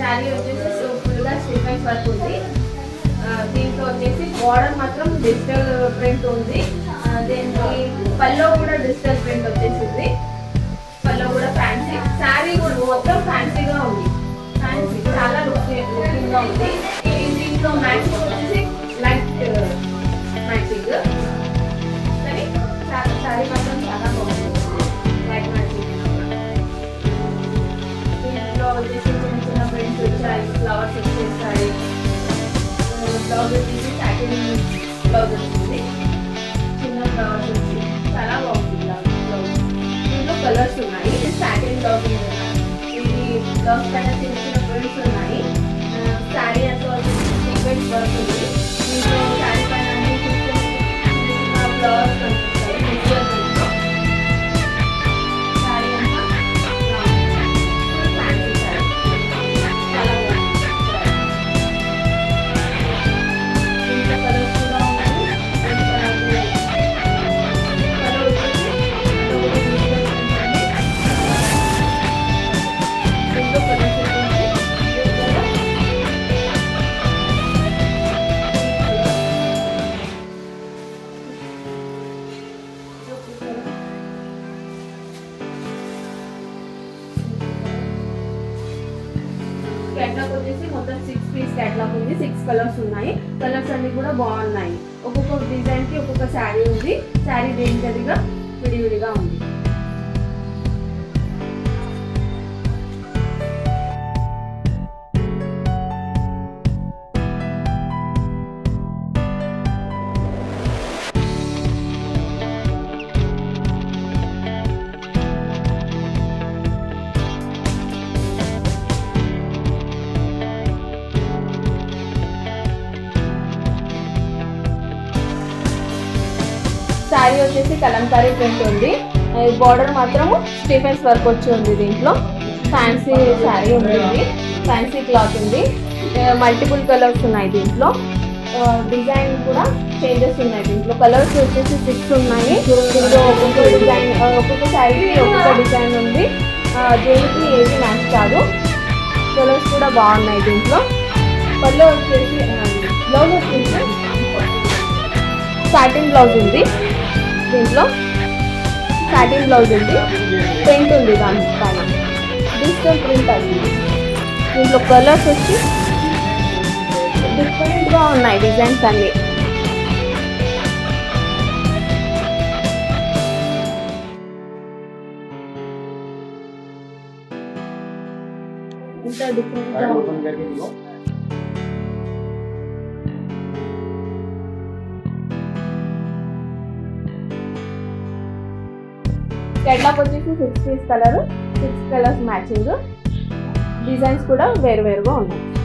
శారీ వచ్చేసి ఫుల్గా స్టిఫెన్స్ వర్క్ ఉంది ఆ, దీంట్లో వచ్చేసి బార్డర్ మాత్రం డిజిటల్ ప్రింట్ ఉంది ఆ, దీనికి పల్లో కూడా డిజిటల్ ప్రింట్ వచ్చేసింది పల్లో కూడా ఫ్యాన్సీ శారీ కూడా మొత్తం ఫ్యాన్సీగా ఉంది ఫ్యాన్సీ చాలా లుక్ లుకింగ్ గా ఉంది ఈ దీంట్లో మ్యాచింగ్ వచ్చేసి లైట్ మ్యాచింగ్ కానీ శారీ శారీ మాత్రం చాలా బాగుంది లైట్ మ్యాచింగ్ దీంట్లో వచ్చేసి చిన్న చిన్న ప్రింట్స్ వచ్చాయి ఫ్లవర్స్ వచ్చేసాయి బ్లౌజ్ వచ్చేసి సాటిన్ బ్లౌజ్ వచ్చింది చిన్న ఫ్లవర్స్ వచ్చి చాలా బాగుంది బ్లౌజ్ బ్లౌజ్ దీంట్లో కలర్స్ ఉన్నాయి ఇది సాటిన్ బ్లౌజ్ ఇది బ్లౌజ్ పైన చిన్న చిన్న ప్రింట్స్ ఉన్నాయి శారీ అంతా వచ్చేసి సీక్వెన్స్ వర్క్ ఉంది దీంట్లో శారీ పైన అన్ని చిన్న చిన్న ఫ్లవర్స్ కనిపిస్తాయి డిజిటల్ ప్రింట్లో శారీ అంతా ఫ్యాన్సీ శారీ చాలా బాగుంది దీంట్లో కలర్స్ కూడా ఉన్నాయి రెండు కలర్స్ కలర్ వచ్చేసి ఒకటి డిజిటల్ ఉంటుంది దీంట్లో కలర్స్ వచ్చేసి బ్లూ కలర్ క్యాట్లాగ్ వచ్చేసి మొత్తం సిక్స్ పీస్ క్యాట్లాగ్ ఉంది సిక్స్ కలర్స్ ఉన్నాయి కలర్స్ అన్ని కూడా బాగున్నాయి ఒక్కొక్క డిజైన్ కి ఒక్కొక్క శారీ ఉంది శారీ దేనికదిగా విడివిడిగా ఉంది శారీ వచ్చేసి కలంకారీ ప్రింట్ ఉంది బార్డర్ మాత్రము స్టీఫెన్స్ వర్క్ వచ్చి ఉంది దీంట్లో ఫ్యాన్సీ శారీ ఉంది ఫ్యాన్సీ క్లాత్ ఉంది మల్టిపుల్ కలర్స్ ఉన్నాయి దీంట్లో డిజైన్ కూడా చేంజెస్ ఉన్నాయి దీంట్లో కలర్స్ వచ్చేసి సిక్స్ ఉన్నాయి దీంట్లో ఒక్కొక్క డిజైన్ ఒక్కొక్క శారీకి ఒక్కొక్క డిజైన్ ఉంది ఆ, దేనికి ఏది మ్యాచ్ కాదు కలర్స్ కూడా బాగున్నాయి దీంట్లో పళ్ళు వచ్చేసి బ్లౌజ్ వచ్చేసి సాటిన్ బ్లౌజ్ ఉంది దీంట్లో సాటిన్ బ్లౌజ్ ఉంది ప్రింట్ ఉంది దాని పైన డిజిటల్ ప్రింట్ అది దీంట్లో కలర్స్ వచ్చి డిఫరెంట్గా ఉన్నాయి డిజైన్స్ అన్ని ఇంత డిఫరెంట్గా ఉంది కెట్లాక్ వచ్చేసి six piece colour six colours matching designs కూడా వేరు వేరుగా ఉన్నాయి